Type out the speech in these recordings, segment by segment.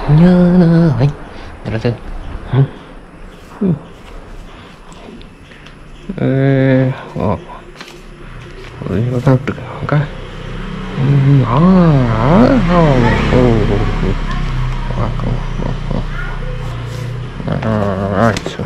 ഞാനായി എന്നിട്ട് ഉം. ഉം. ഏ, ഓ ഇതൊക്കെ ഇട്ട് ഓക്കെ ഉം, ആ ആ, ഓ ഓ ഓ, ഓ. ആ, ഓ, ഓ, ഓ. ആ, അച്ഛോ.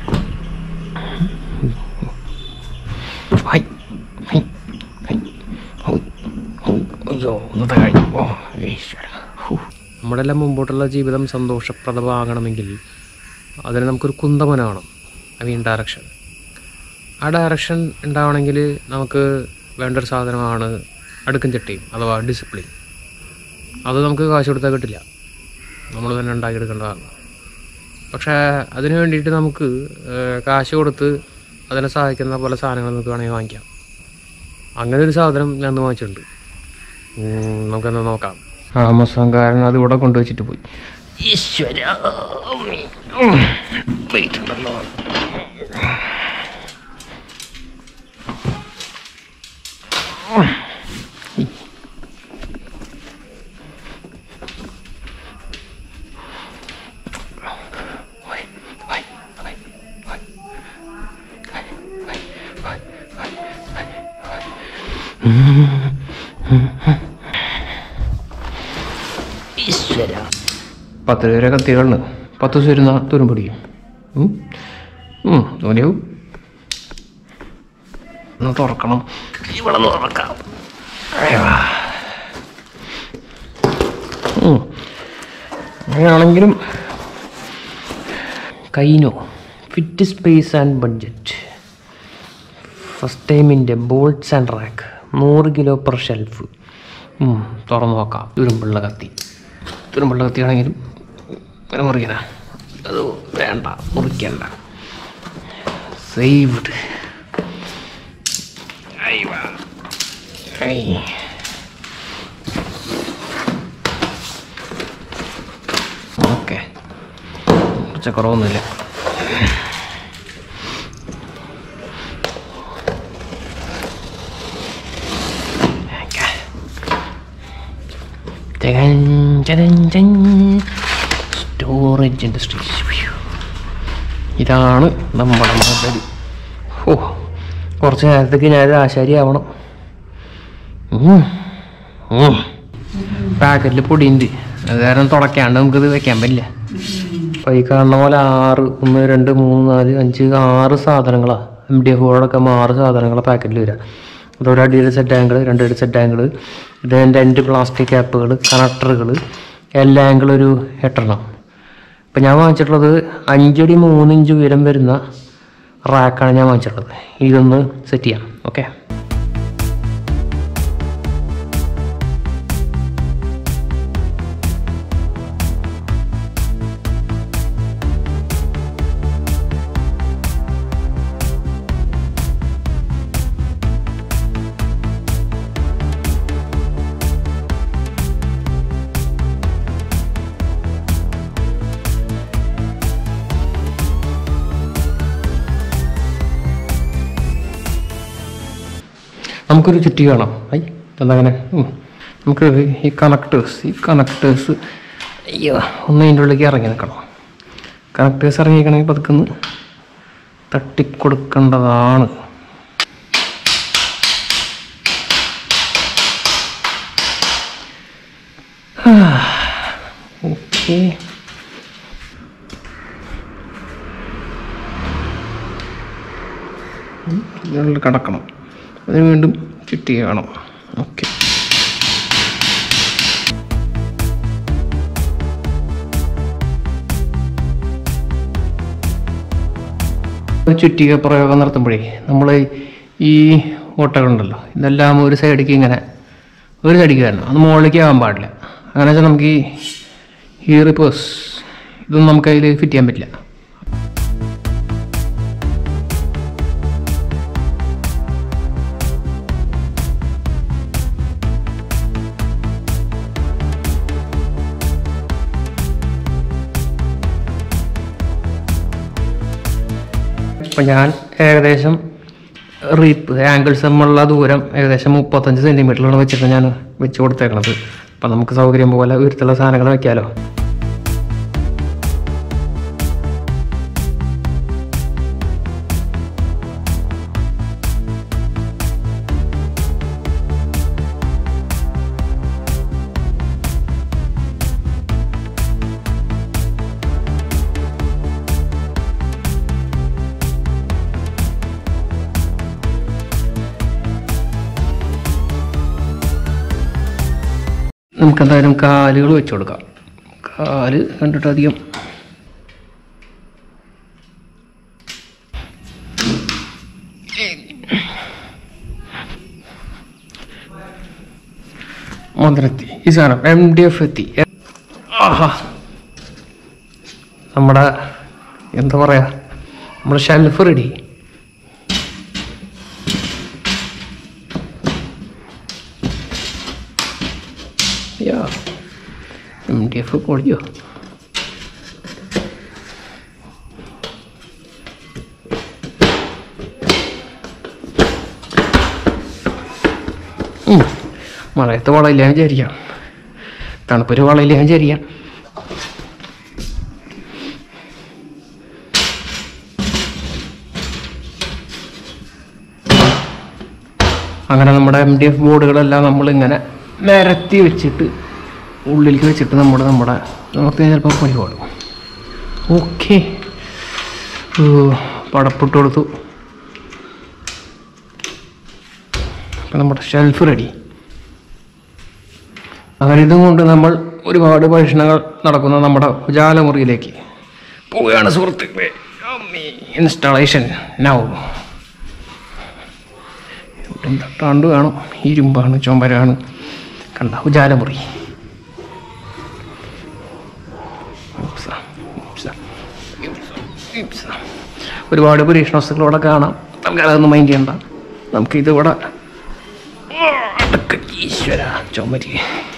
ഹൈ ഹൈ ഹൈ ഹൗ, ഹൗ. അയ്യോ ഇന്നത്തെ കഴിഞ്ഞു ഓ ഈശ്വര ഹൂ. നമ്മുടെ എല്ലാം മുമ്പോട്ടുള്ള ജീവിതം സന്തോഷപ്രദമാകണമെങ്കിൽ അതിന് നമുക്കൊരു കുന്തമന വേണം ഐ മീൻ ഡയറക്ഷൻ ആ ഡയറക്ഷൻ ഉണ്ടാവണമെങ്കിൽ നമുക്ക് വേണ്ട ഒരു സാധനമാണ് അടുക്കും ചട്ടിയും അഥവാ ഡിസിപ്ലിൻ അത് നമുക്ക് കാശ് കൊടുത്താൽ കിട്ടില്ല നമ്മൾ തന്നെ ഉണ്ടാക്കിയെടുക്കേണ്ടതാണ് പക്ഷേ അതിന് വേണ്ടിയിട്ട് നമുക്ക് ഏഹ്, കാശ് കൊടുത്ത് അതിനെ സഹായിക്കുന്ന പല സാധനങ്ങൾ നമുക്ക് വേണമെങ്കിൽ വാങ്ങിക്കാം അങ്ങനെ ഒരു സാധനം ഞാൻ ഇന്ന് വാങ്ങിച്ചിട്ടുണ്ട് ഉം, നമുക്കെന്നാ നോക്കാം ആമസോൺകാരൻ അത് ഇവിടെ കൊണ്ടുവച്ചിട്ട് പോയി ഈശ്വര വെയിറ്റ് ഉണ്ടല്ലോ ഈശ്വര പത്ത് രൂപ കത്തികളിന് പത്ത് ദിവസം ഇരുന്ന തുരും പിടിക്കും ഉം. ഉം, തോന്നിയാവും ഒന്ന് തുറക്കണം ഇവിടെ നിന്ന് തുറക്കാം അയ്യോ. ഉം. അങ്ങനെയാണെങ്കിലും കൈനോ fit space and budget first ടൈമിൻ്റെ ബോൾട്ട്സ് ആൻഡ് റാക്ക് നൂറ് കിലോ പെർ ഷെൽഫ് തുറന്നു നോക്കാം തുരുമ്പുള്ള കത്തി തുരുമ്പുള്ള കത്തിയാണെങ്കിലും ഇങ്ങനെ മുറിക്കണ അത് വേണ്ട മുറിക്കണ്ട സേവ്ഡ് ഓക്കെ കുറച്ച് കുറവൊന്നുമില്ല സ്റ്റോറേജ് ഇൻഡസ്ട്രീസ് ഇതാണ് നമ്മുടെ മുതൽ ഓ കുറച്ച് നേരത്തേക്ക് ഞാനൊരു ആശാരി ആവണം പാക്കറ്റിൽ പൊടിയുണ്ട് അത് കാരണം തുടയ്ക്കാണ്ട് നമുക്കിത് വെക്കാൻ പറ്റില്ല അപ്പോൾ ഈ കാണുന്ന പോലെ ആറ് ഒന്ന് രണ്ട് മൂന്ന് നാല് അഞ്ച് ആറ് സാധനങ്ങളാണ് എം ഡി എഫ് അടക്കം ആറ് സാധനങ്ങളാണ് പാക്കറ്റിൽ വരിക അതൊരു അടിയുടെ സെറ്റ് ആംഗിൾ രണ്ടടി സെറ്റ് ആംഗിൾ ഇതിൻ്റെ രണ്ട് പ്ലാസ്റ്റിക് ക്യാപ്പുകൾ കണക്ടറുകൾ എല്ലാ ആംഗിൾ ഒരു എട്ടെണ്ണം ഇപ്പം ഞാൻ വാങ്ങിച്ചിട്ടുള്ളത് അഞ്ചടി മൂന്ന് ഇഞ്ച് ഉയരം വരുന്ന റാക്കാണ് ഞാൻ വാങ്ങിച്ചിട്ടുള്ളത് ഇതൊന്ന് സെറ്റ് ചെയ്യാം ഓക്കെ നമുക്കൊരു ചുറ്റി വേണം ഐ അതങ്ങനെ ഉം. നമുക്ക് ഈ കണക്ടേഴ്സ് ഈ കണക്ടേഴ്സ് അയ്യോ ഒന്ന് അതിൻ്റെ ഉള്ളിലേക്ക് ഇറങ്ങി നിൽക്കണം കണക്ടേഴ്സ് ഇറങ്ങിക്കണമെങ്കിൽ പതുക്കൊന്ന് തട്ടിക്കൊടുക്കേണ്ടതാണ് ഓക്കെ ഇതിനുള്ളിൽ കിടക്കണം അതിന് വീണ്ടും ചുറ്റി വേണം ഓക്കെ ചുറ്റിക പ്രയോഗം നടത്തുമ്പോഴേ നമ്മൾ ഈ ഓട്ടകളുണ്ടല്ലോ ഇതെല്ലാം ഒരു സൈഡിലേക്ക് ഇങ്ങനെ ഒരു സൈഡിലേക്ക് വരണം അത് മുകളിലേക്ക് ആകാൻ പാടില്ല അങ്ങനെ വെച്ചാൽ നമുക്ക് ഈ ഈ റിപ്പേഴ്സ് ഇതൊന്നും നമുക്ക് അതിൽ ഫിറ്റ് ചെയ്യാൻ പറ്റില്ല ഇപ്പം ഞാൻ ഏകദേശം റീപ്പ് ആംഗിൾസ് തമ്മിലുള്ള ദൂരം ഏകദേശം മുപ്പത്തഞ്ച് സെൻറ്റിമീറ്ററിലാണ് വെച്ചിട്ട് ഞാൻ വെച്ച് കൊടുത്തേക്കണത് അപ്പം നമുക്ക് സൗകര്യം പോലെ ഉയരത്തുള്ള സാധനങ്ങൾ വെക്കാമല്ലോ നമുക്ക് എന്തായാലും കാലുകൾ വെച്ച് കൊടുക്കാം കാല് കണ്ടിട്ട് അധികം മന്ത്രെത്തി ഈ സാധനം എം ഡി എഫ് എത്തി ആഹാ നമ്മുടെ എന്താ പറയാ നമ്മുടെ shelf ready yeah M D F പൊളിയോ ഉം. മഴയത്ത് വളയില്ല വിചാരിക്കാം തണുപ്പൊരു വളയില്ല വിചാരിക്കാം അങ്ങനെ നമ്മുടെ എം ഡി എഫ് ബോർഡുകളെല്ലാം നമ്മളിങ്ങനെ നിരത്തി വെച്ചിട്ട് ഉള്ളിലേക്ക് വെച്ചിട്ട് നമ്മൾ നമ്മുടെ നമുക്ക് ചിലപ്പോൾ പണി പാടും ഓക്കെ പടപ്പിട്ട് കൊടുത്തു അപ്പം നമ്മുടെ ഷെൽഫ് റെഡി അങ്ങനെ ഇതും കൊണ്ട് നമ്മൾ ഒരുപാട് പരീക്ഷണങ്ങൾ നടക്കുന്ന നമ്മുടെ ഉജാലമുറിയിലേക്ക് പോവുകയാണ് സുഹൃത്തുക്കളെ ഇൻസ്റ്റാളേഷൻ നൗ എവിടെയും തട്ടാണ്ട് വേണം ഇരുമ്പാണ് ചുമരാണ് കണ്ട ഉജാലമുറി ഉപ്സ, ഉപ്സ, ഉപ്സ, ഉപ്സ. ഒരുപാട് പരീക്ഷണ വസ്തുക്കൾ ഇവിടെ കാണാം നമുക്ക് അതൊന്നും മൈൻഡ് ചെയ്യണ്ട നമുക്കിത് ഇവിടെ അടക്ക ഈശ്വര ചുമരി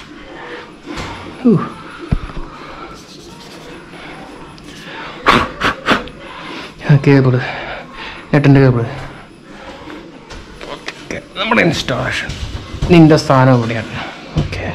കേബിള് നെറ്റിൻ്റെ കേബിള് ഓക്കെ നമ്മുടെ ഇൻസ്റ്റാളേഷൻ നിന്റെ സ്ഥാനം ഇവിടെയാണ് ഓക്കെ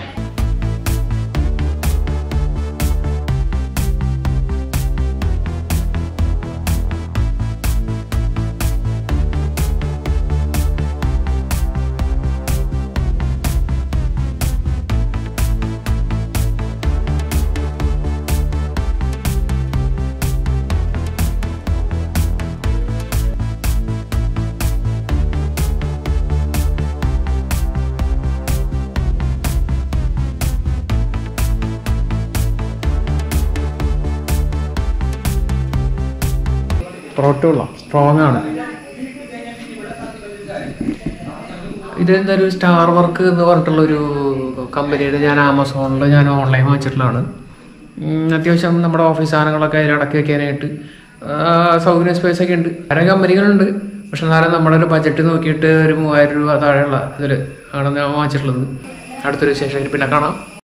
പ്രോട്ടുള്ള സ്ട്രോങ് ആണ് ഇതെന്താ ഒരു സ്റ്റാർ വർക്ക് എന്ന് പറഞ്ഞിട്ടുള്ള ഒരു കമ്പനിയുടെ ഞാൻ ആമസോണിൽ ഞാൻ ഓൺലൈൻ വാങ്ങിച്ചിട്ടുള്ളതാണ് ഉം, അത്യാവശ്യം നമ്മുടെ ഓഫീസ് സാധനങ്ങളൊക്കെ അതിൽ അടക്കി വെക്കാനായിട്ട് ആ, സൗകര്യം സ്പേസ് ഒക്കെ ഉണ്ട് പല കമ്പനികളുണ്ട് പക്ഷെ എന്നാലും നമ്മുടെ ഒരു ബജറ്റ് നോക്കിയിട്ട് ഒരു മൂവായിരം രൂപ താഴെയുള്ള ഇതിൽ ആണ് ഞാൻ വാങ്ങിച്ചിട്ടുള്ളത് അടുത്തൊരു വിശേഷം പിന്നെ കാണാം